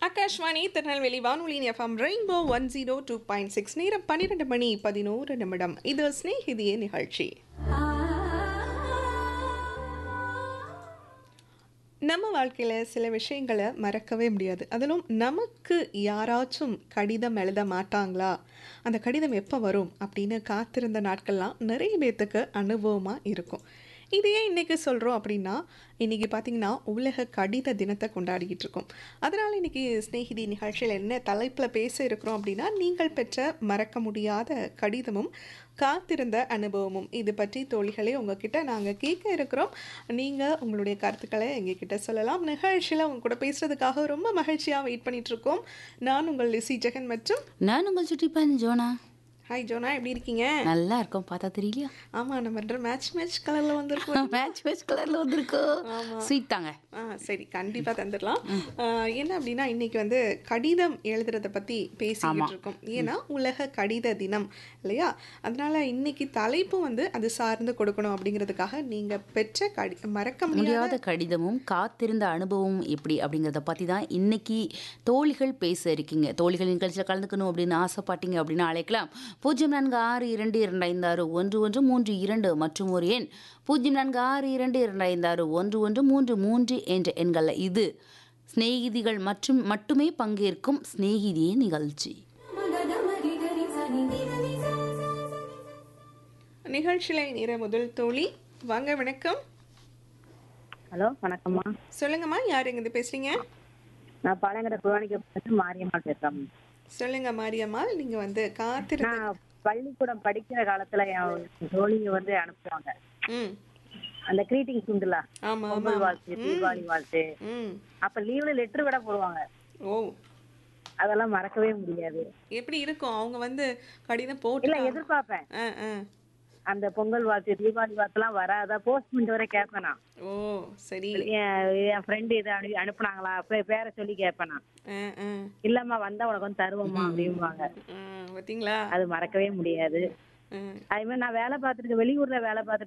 ஆகாஷ்வாணி திருநெல்வேலி வானொலியின் FM rainbow one zero two point six நேரம் பன்னிரெண்டு மணி பதினோரு நிமிடம் இது ஸ்நேகிதிய நிகழ்ச்சி நம்ம வாழ்க்கையில் சில விஷயங்களை மறக்கவே முடியாது அதிலும் நமக்கு யாராச்சும் கடிதம் எழுத மாட்டாங்களா அந்த கடிதம் எப்போ வரும் அப்படின்னு காத்திருந்த நாட்கள்லாம் நிறைய பேர்த்துக்கு அனுபவமாக இருக்கும் இதையே இன்றைக்கி சொல்கிறோம் அப்படின்னா இன்றைக்கி பார்த்திங்கன்னா உலக கடித தினத்தை கொண்டாடிக்கிட்டு இருக்கோம் அதனால் இன்றைக்கி ஸ்நேகிதி நிகழ்ச்சியில் என்ன தலைப்பில் பேச இருக்கிறோம் அப்படின்னா நீங்கள் பெற்ற மறக்க முடியாத கடிதமும் காத்திருந்த அனுபவமும் இது பற்றி தோழிகளே உங்ககிட்ட நாங்கள் கேட்க இருக்கிறோம் நீங்கள் உங்களுடைய கருத்துக்களை எங்ககிட்ட சொல்லலாம் நிகழ்ச்சியில் உங்க கூட பேசுகிறதுக்காக ரொம்ப மகிழ்ச்சியாக வெயிட் பண்ணிட்டு இருக்கோம் நான் உங்கள் லிசி ஜெகன் மற்றும் நான் உங்கள் சுட்டிப்பான் ஜோனா ஹாய் ஜோனா எப்படி இருக்கீங்க நல்லா இருக்கும் பார்த்தா தெரியலையா ஆமாம் நம்ம ரெண்டு மேட்ச் மேட்ச் கலரில் வந்திருக்கோம் மேட்ச் மேட்ச் கலர்ல வந்திருக்கு ஸ்வீட் தாங்க ஆ சரி கண்டிப்பாக தந்துடலாம் ஆ, என்ன அப்படின்னா இன்னைக்கு வந்து கடிதம் எழுதுறத பற்றி பேசிக்கிட்டு இருக்கோம் ஏன்னா உலக கடித தினம் இல்லையா அதனால இன்னைக்கு தலைப்பும் வந்து அது சார்ந்து கொடுக்கணும் அப்படிங்கிறதுக்காக நீங்கள் பெற்ற கடி மறக்க முடியாத முடியாத கடிதமும் காத்திருந்த அனுபவமும் எப்படி அப்படிங்கிறத பற்றி தான் இன்னைக்கு தோழிகள் பேச இருக்கீங்க தோழிகள் நிகழ்ச்சியில் கலந்துக்கணும் அப்படின்னு ஆசைப்பட்டீங்க அப்படின்னு அழைக்கலாம் பூஜ்ஜியம் நான்கு ஆறு இரண்டு இரண்டு ஐந்து ஆறு ஒன்று ஒன்று மூன்று இரண்டு மற்றும் ஒரு எண் பூஜ்ஜியம் நான்கு ஆறு இரண்டு இரண்டு ஐந்து ஆறு ஒன்று ஒன்று மூன்று மூன்று என்ற எண்களில் இது சிநேகிதிகள் மற்றும் மட்டுமே பங்கேற்கும் சிநேகிதியே நிகழ்ச்சி நிகழ்ச்சியில் நேர முதல் தோழி வாங்க வணக்கம் ஹலோ வணக்கம்மா சொல்லுங்கம்மா யார் எங்கிருந்து பேசுறீங்க நான் பாலங்கர புராணிக்கு மாரியம்மா பேசுறேன் சொல்லுங்க மாரியம்மாள் நீங்க வந்து காத்திருந்த நான் பள்ளிக்கூடம் படிக்கிற காலத்துல என் தோழிங்க வந்து அனுப்புவாங்க ம் அந்த கிரீட்டிங்ஸ் உண்டுல ஆமா ஆமா பொங்கல் வாழ்த்து தீபாவளி வாழ்த்து ம் அப்ப லீவ்ல லெட்டர் விட போடுவாங்க ஓ அதெல்லாம் மறக்கவே முடியாது எப்படி இருக்கும் அவங்க வந்து கடிதம் இல்ல போட்டு எதிர்பார்ப்பேன் ஆ ஆ அந்த பொங்கல் வாழ்த்து தீபாவளி வாழ்த்துலாம் வராதா போஸ்ட்மெண்ட் வரை கேட்பேன் நான் ஓ சரி என் என் ஃப்ரெண்டு இதை அனு அனுப்புனாங்களா பே- பேரை சொல்லி கேட்பேன் நான் ஆ ஆ இல்லம்மா வந்தா உனக்கு வந்து தருவோம்மா அப்படிம்பாங்க ஆ, பாத்தீங்களா அது மறக்கவே முடியாது ஆ, அது மாதிரி நான் வேலை பார்த்துருக்கேன் வெளியூர்ல வேலை பார்த்துட்டு